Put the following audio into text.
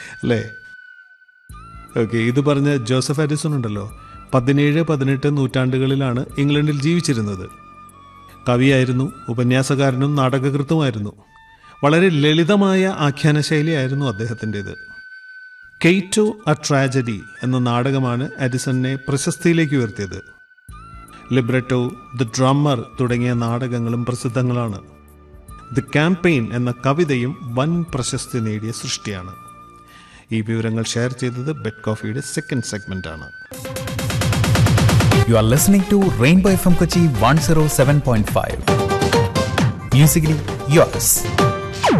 അല്ലേ ഓക്കെ ഇത് പറഞ്ഞ ജോസഫ് അഡിസൺ ഉണ്ടല്ലോ പതിനേഴ് പതിനെട്ട് നൂറ്റാണ്ടുകളിലാണ് ഇംഗ്ലണ്ടിൽ ജീവിച്ചിരുന്നത് കവിയായിരുന്നു ഉപന്യാസകാരനും നാടകകൃത്തുമായിരുന്നു വളരെ ലളിതമായ ആഖ്യാന ശൈലിയായിരുന്നു അദ്ദേഹത്തിൻ്റെത് കെയ്റ്റോ അ ട്രാജഡി എന്ന നാടകമാണ് അഡിസണിനെ പ്രശസ്തിയിലേക്ക് ഉയർത്തിയത് ലിബ്രറ്റോ ദ ഡ്രമ്മർ തുടങ്ങിയ നാടകങ്ങളും പ്രസിദ്ധങ്ങളാണ് ദി ക്യാമ്പയിൻ എന്ന കവിതയും വൻ പ്രശസ്തി നേടിയ സൃഷ്ടിയാണ് ഈ വിവരങ്ങൾ ഷെയർ ചെയ്തത് ബെഡ് കോഫിയുടെ സെക്കൻഡ് സെഗ്മെന്റ് ആണ് You are listening to Rainbow FM Kochi 107.5. Musically yours.